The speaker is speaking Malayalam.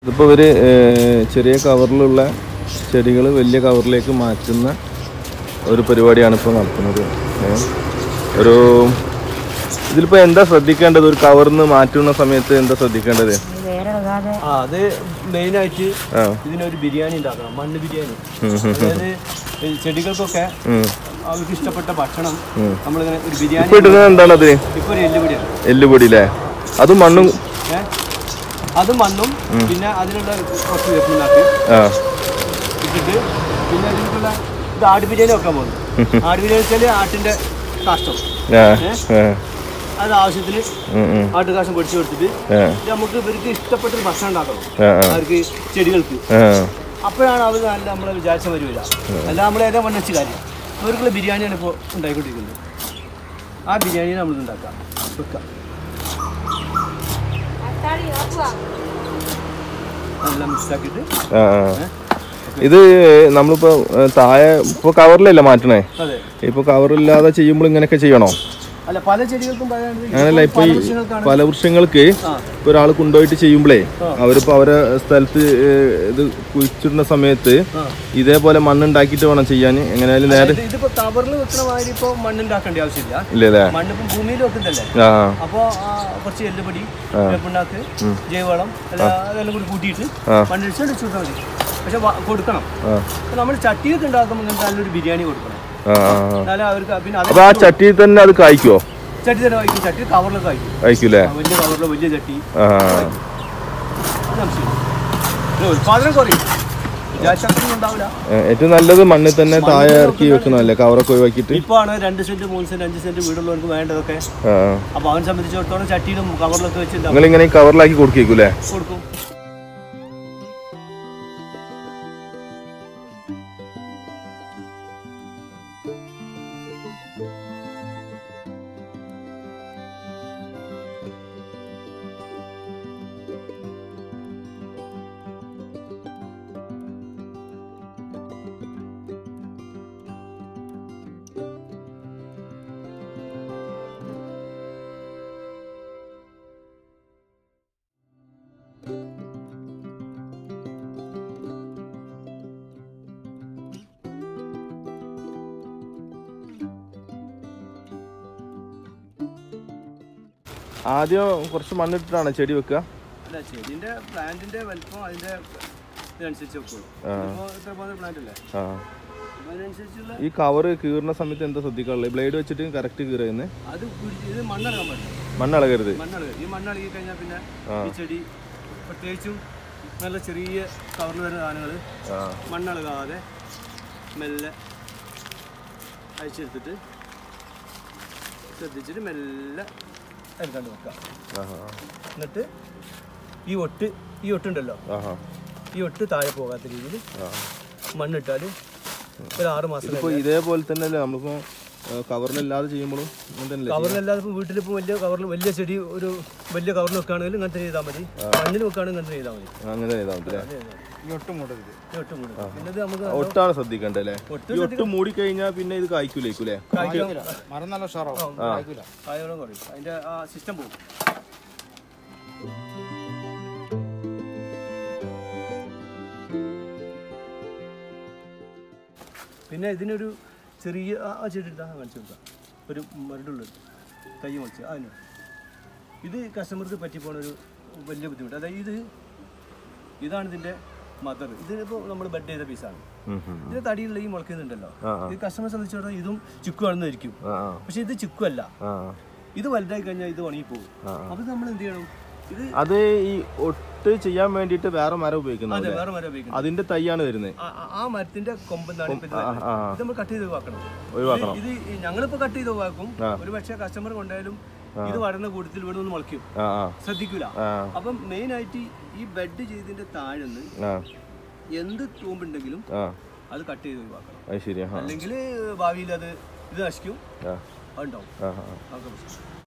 ഇതിപ്പോൾ ഇവർ ചെറിയ കവറിലുള്ള ചെടികൾ വലിയ കവറിലേക്ക് മാറ്റുന്ന ഒരു പരിപാടിയാണ് ഇപ്പോൾ നടത്തുന്നത് ഏ. ഒരു ഇതിലിപ്പോൾ എന്താ ശ്രദ്ധിക്കേണ്ടത് ഒരു കവറിൽ നിന്ന് മാറ്റുന്ന സമയത്ത് എന്താ ശ്രദ്ധിക്കേണ്ടത് വേറെ ഇളകാതെ ആ അത് മെയിനായിട്ട് ആ ഇതിനൊരു ബിരിയാണി ഉണ്ടാക്കണം മണ്ണ് ബിരിയാണി ഉം, ഉം, അതായത് ഈ ചെടികൾക്കൊക്കെ ഉം. അവർക്ക് ഇഷ്ടപ്പെട്ട ഭക്ഷണം നമ്മളിങ്ങനെ ഒരു ബിരിയാണി ഇപ്പോൾ ഇടുന്നത് എന്താണത് ഇപ്പൊ ഒരു എല്ലുപൊടിയാണ് എല്ലുപൊടി അല്ലേ അതും മണ്ണും ഏ അത് മണ്ണും പിന്നെ അതിലുള്ള കുറച്ച് വേപ്പിനാക്കി ആ ഇട്ടിട്ട് പിന്നെ അതിലേക്കുള്ള ഇത് ആട് ബിരിയാണി വെക്കാൻ പോകുന്നു ആട് ബിരിയാണി വെച്ചാൽ ആട്ടിന്റെ കാഷ്ടം ആ ആ അത് ആവശ്യത്തിന് ഉം, ഉം. ആട്ട് കാഷ്ടം പൊടിച്ചു കൊടുത്തിട്ട് ആ ഇത് നമുക്ക് ഇവർക്ക് ഇഷ്ടപ്പെട്ട ഒരു ഭക്ഷണം ഉണ്ടാക്കണം ആ ആ അവർക്ക് ചെടികൾക്ക് ആ അപ്പോഴാണ് അവർ നല്ല നമ്മളെ വിചാരിച്ച വരില്ല അല്ല നമ്മൾ ഏതാ മണ്ണിച്ച് കാര്യം അവർക്കുള്ള ബിരിയാണിയാണ് ഇപ്പോൾ ഉണ്ടായിക്കൊണ്ടിരിക്കുന്നത് ആ ബിരിയാണി നമ്മൾ ഉണ്ടാക്കാം വെക്കാം നല്ല മിക്സാക്കിയിട്ട് ആ ആ. ഇത് നമ്മളിപ്പോ ഏ, താഴെ ഇപ്പൊ കവറിലല്ലേ മാറ്റണേ അതെ ഇപ്പൊ കവറില്ലാതെ ചെയ്യുമ്പോൾ ഇങ്ങനെയൊക്കെ ചെയ്യണോ അല്ല പല ചെടികൾക്കും പല അങ്ങനല്ല ഇപ്പൊ ഈ വൃക്ഷങ്ങൾക്കാണ് പല വൃക്ഷങ്ങൾക്ക് ആ. ഇപ്പൊ ഒരാൾ കൊണ്ടുപോയിട്ട് ചെയ്യുമ്പോഴേ അവരിപ്പോ അവരെ സ്ഥലത്ത് ഏ, ഇത് കുഴിച്ചിടുന്ന സമയത്ത് ആ. ഇതേപോലെ മണ്ണുണ്ടാക്കിയിട്ട് വേണം ചെയ്യാൻ എങ്ങനെയായാലും നേരെ ഇത് ഇതിപ്പോ കവറിൽ വെക്കുന്ന മാതിരി ഇപ്പോൾ മണ്ണുണ്ടാക്കേണ്ട ആവശ്യമില്ല ഇല്ലല്ലേ മണ്ണിപ്പം ഭൂമിയിൽ വെക്കുന്നതല്ലേ ആ അപ്പോൾ കുറച്ച് എല്ലുപൊടി വേപ്പിണ്ണാക്ക് ജൈവവളം അല്ല അതെല്ലാം കൂടി കൂട്ടിയിട്ട് ആ. മണ്ണിടിച്ച് അടിച്ചു കൊടുത്താൽ മതി പക്ഷെ വ- കൊടുക്കണം ആ അപ്പോൾ നമ്മൾ ചട്ടിയൊക്കെ ഉണ്ടാക്കുമ്പോൾ ഇങ്ങനത്തെ നല്ലൊരു ബിരിയാണി കൊടുക്കണം ആ ആ, ആ. എന്നാലും അവർക്ക് പിന്നെ അത് അപ്പൊ ആ ചട്ടിയിൽ തന്നെ അത് കായ്ക്കുവോ ചട്ടി തന്നെ വായിക്കും ചട്ടി കവറിലൊക്കെ വായിക്കും കായ്ക്കൂലേ വലിയ കവറിൽ വലിയ ചട്ടി ആ അത് നമുക്ക് ചെയ്യും. ഇത് ഉൽപാദനം കുറയും വിചാരിച്ചൊന്നും ഉണ്ടാവില്ല ഏ, ഏറ്റവും നല്ലത് മണ്ണിൽ തന്നെ താഴെ ഇറക്കി വെക്കുന്നതല്ലേ കവറൊക്കെ ഒഴിവാക്കിയിട്ട് ഇപ്പോൾ ആണ് രണ്ട് സെന്റ് മൂന്ന് സെന്റ് അഞ്ച് സെന്റ് വീടുള്ളവർക്ക് വേണ്ടതൊക്കെ ആ ആ. അപ്പോൾ അവനെ സംബന്ധിച്ചിടത്തോളം ചട്ടിയിലും കവറിലൊക്കെ വെച്ച് ഉണ്ടാവും. നിങ്ങളിങ്ങനെ ഈ കവറിലാക്കി കൊടുക്കേക്കൂലേ കൊടുക്കും ആദ്യം കുറച്ച് മണ്ണിട്ടിട്ടാണ് ചെടി വെക്കുക അല്ല ചെടിന്റെ പ്ലാന്റിന്റെ വലിപ്പം അതിന്റെ ഇതിനനുസരിച്ച് വെക്കുള്ളൂ ഇപ്പോൾ ഇത്ര പോകുന്ന പ്ലാന്റ് അല്ലേ ആ അപ്പോൾ അതിനനുസരിച്ചുള്ള ഈ കവറ് കീറുന്ന സമയത്ത് എന്താ ശ്രദ്ധിക്കാനുള്ളത് ബ്ലേഡ് വെച്ചിട്ട് കറക്റ്റ് കീറുന്നത് അത് കുഴിച്ച് ഇത് മണ്ണിളകാൻ പാടില്ല മണ്ണിളകരുത് മണ്ണിളക ഈ മണ്ണിളകി കഴിഞ്ഞാൽ പിന്നെ ഈ ചെടി പ്രത്യേകിച്ചും നല്ല ചെറിയ കവറിൽ വരുന്ന സാധനങ്ങൾ ആ മണ്ണിളകാതെ മെല്ലെ അഴിച്ചെടുത്തിട്ട് ശ്രദ്ധിച്ചിട്ട് മെല്ലെ എടുക്കാണ്ട് വെക്കാം ആഹാ. എന്നിട്ട് ഈ ഒട്ട് ഈ ഒട്ടുണ്ടല്ലോ ആഹാ. ഈ ഒട്ട് താഴെ പോകാത്ത രീതിയിൽ മണ്ണിട്ടാൽ ഒരു ആറ് മാസം ഇതിപ്പോ ഇതേപോലെ തന്നെ അല്ലേ നമ്മളിപ്പോ കവറിലില്ലാതെ ചെയ്യുമ്പോഴും അങ്ങനെ തന്നെ കവറിലല്ലാതെ ഇപ്പോൾ വീട്ടിലിപ്പോൾ വലിയ കവറിൽ വലിയ ചെടി ഒരു വലിയ കവറിൽ വെക്കുകയാണെങ്കിൽ ഇങ്ങനത്തെ ചെയ്താൽ മതി മണ്ണിൽ വെക്കുകയാണെങ്കിൽ ഇങ്ങനത്തെ ചെയ്താൽ മതി അങ്ങനെ ചെയ്താൽ മതി അല്ലേ ഈ ഒട്ടും മൂടരുത് ഈ ഒട്ടും മൂടരുത് പിന്നെ ഇത് നമുക്ക് ഒട്ടാണ് ശ്രദ്ധിക്കേണ്ടത് അല്ലേ ഈ ഒട്ട് മൂടി കഴിഞ്ഞാൽ പിന്നെ ഇത് കായ്ക്കൂലേക്കൂലേ മരം നല്ല ഉഷാറാവും കായോളം കുറയും അതിന്റെ ആ സിസ്റ്റം പോകും പിന്നെ ഇതിനൊരു ചെറിയ ആ ആ ചെടി എടുത്താൽ കാണിച്ചു കൊടുക്കാം ഒരു മരടുള്ളത് തൈ മുളച്ച് അതിന് ഇത് കസ്റ്റമർക്ക് പറ്റിപ്പോണ ഒരു വലിയ ബുദ്ധിമുട്ട് അതായത് ഇത് ഇതാണ് ഇതിന്റെ മദർ ഇതിപ്പോൾ നമ്മൾ ബെഡ് ചെയ്ത പീസാണ് ഇതിന്റെ തടിയുള്ള ഈ മുളക്കുന്നുണ്ടല്ലോ ഇത് കസ്റ്റമറെ സംബന്ധിച്ചിടത്തോളം ഇതും ചുക്കുവാണെന്നായിരിക്കും ആ ആ, പക്ഷെ ഇത് ചുക്കുമല്ല ആ ഇത് വലുതായി കഴിഞ്ഞാൽ ഇത് ഉണങ്ങിപ്പോകും അപ്പൊ നമ്മൾ എന്ത് ചെയ്യണം ഇത് അത് ഈ ഒട്ട് ചെയ്യാൻ വേണ്ടിയിട്ട് വേറെ മരം ഉപയോഗിക്കുന്നത് അതെ വേറെ മരം ഉപയോഗിക്കണം അതിന്റെ തൈയാണ് വരുന്നത് ആ- ആ- ആ മരത്തിന്റെ കൊമ്പെന്നാണ് ഇപ്പൊ ഇത് വരുന്നത്. ആ ഇത് നമ്മൾ കട്ട് ചെയ്ത് ഒഴിവാക്കണം ഒഴിവാക്കണം ഇത് ഈ ഞങ്ങളിപ്പോ കട്ട് ചെയ്ത് ഒഴിവാക്കും ഒരു പക്ഷേ കസ്റ്റമർ കൊണ്ടായാലും ഇത് വളരുന്ന കൂട്ടത്തിൽ ഇവിടെ ഒന്ന് മുളയ്ക്കും ആ ആ ശ്രദ്ധിക്കൂല ആ അപ്പം മെയിൻ ആയിട്ട് ഈ ബെഡ് ചെയ്തതിന്റെ താഴെന്ന് ആ എന്ത് തൂമ്പുണ്ടെങ്കിലും ആ അത് കട്ട് ചെയ്ത് ഒഴിവാക്കണം അത് ശരിയാ ആ അല്ലെങ്കിൽ ഭാവിയിൽ അത് ഇത് നശിക്കും ആ അതുണ്ടാവും ആ ആ അതൊക്കെ പ്രശ്നം